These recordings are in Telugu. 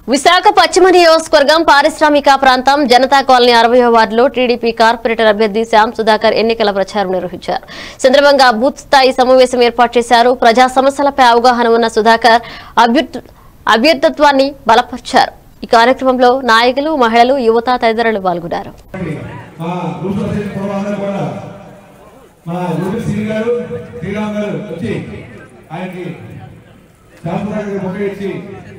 విశాఖ పశ్చిమ నియోజకవర్గం పారిశ్రామిక ప్రాంతం జనతా కాలనీ అరవయో వార్డులో టీడీపీ కార్పొరేటర్ అభ్యర్థి శ్యామ్ సుధాకర్ ఎన్నికల ప్రచారం నిర్వహించారు సందర్భంగా బూత్ స్థాయి సమావేశం ఏర్పాటు చేశారు ప్రజా సమస్యలపై అవగాహన ఉన్న సుధాకర్ అభ్యర్థి అభ్యర్థిత్వాన్ని బలపరిచారు ఈ కార్యక్రమంలో నాయకులు మహిళలు యువత తదితరులు పాల్గొన్నారు మా గ్రూప్ సొసైటీ పూర్వాలందరూ కూడా మా ఊరి శ్రీ గారు శ్రీరామ్ గారు వచ్చి ఆయనకి శాస్త్రానికి బొక్క ఇచ్చి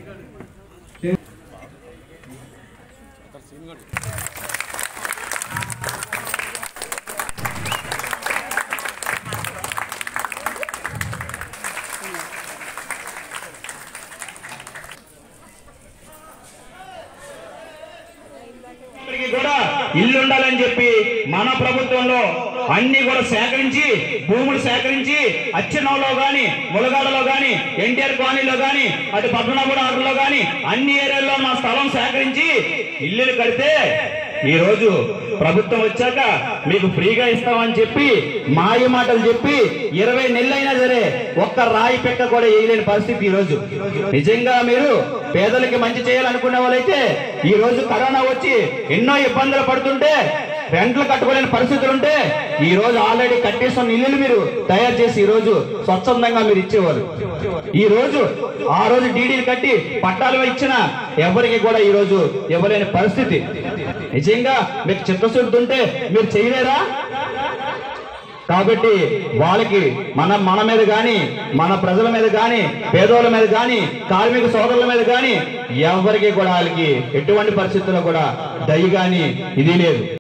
అందరికీ కూడా ఇల్లు ఉండాలని చెప్పి మన ప్రభుత్వంలో అన్ని కూడా సేకరించి భూములు సేకరించి అచ్చెన్నంలో గాని ములగాడలో గాని ఎన్టీఆర్ కాలనీలో గాని అటు పద్మనాభుడు గాని అన్ని ఏరియాల్లో మా స్థలం సేకరించి ఇల్లులు కడితే ఈ రోజు ప్రభుత్వం వచ్చాక మీకు ఫ్రీగా ఇస్తామని చెప్పి మాయ మాటలు చెప్పి ఇరవై నెలలైనా సరే ఒక్క రాయి పెక్క కూడా వేయలేని పరిస్థితి ఈ రోజు నిజంగా మీరు పేదలకి మంచి చేయాలనుకునే వాళ్ళైతే ఈ రోజు కరోనా వచ్చి ఎన్నో ఇబ్బందులు పడుతుంటే రెంట్లు కట్టుకోలేని పరిస్థితులు ఉంటే ఈ రోజు ఆల్రెడీ కట్టేస్తున్న ఇల్లులు మీరు తయారు చేసి ఈ రోజు స్వచ్ఛందంగా మీరు ఇచ్చేవారు ఈ రోజు ఆ రోజు డీడీలు కట్టి పట్టాలు ఇచ్చిన ఎవరికి కూడా ఈ రోజు ఇవ్వలేని పరిస్థితి నిజంగా మీకు చిత్తశుద్ధి ఉంటే మీరు చేయలేరా కాబట్టి వాళ్ళకి మన మన మీద గాని మన ప్రజల మీద గాని పేదోళ్ళ మీద గాని కార్మిక సోదరుల మీద గాని ఎవరికి కూడా వాళ్ళకి ఎటువంటి పరిస్థితుల్లో కూడా దయ గాని ఇది లేదు